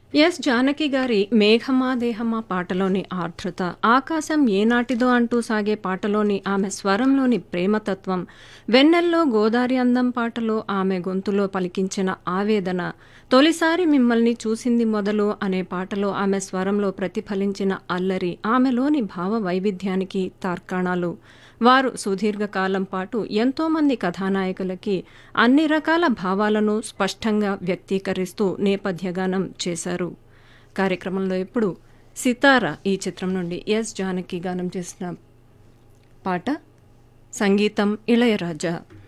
yes Janaki గారి మేఘమా దేహమా పాటలోని ఆర్ద్రత ఆకాశం ఏనాటిదో అంటూ సాగే పాటలోని ఆమె స్వరంలోని ప్రేమతత్వం వెన్నెల్లో గోదారి అందం పాటలో ఆమె గొంతులో పలికించిన ఆవేదన తొలిసారి మిమ్మల్ని చూసింది మొదలు అనే పాటలో ఆమె స్వరంలో ప్రతిఫలించిన అల్లరి ఆమెలోని భావ వైవిధ్యానికి తార్కాణాలు వారు సుదీర్ఘకాలం పాటు ఎంతోమంది కథానాయకులకి అన్ని రకాల భావాలను స్పష్టంగా వ్యక్తీకరిస్తూ నేపథ్యగానం చేశారు కార్యక్రమంలో ఇప్పుడు సితార ఈ చిత్రం నుండి ఎస్ జానకి గానం చేసిన పాట సంగీతం ఇళయరాజా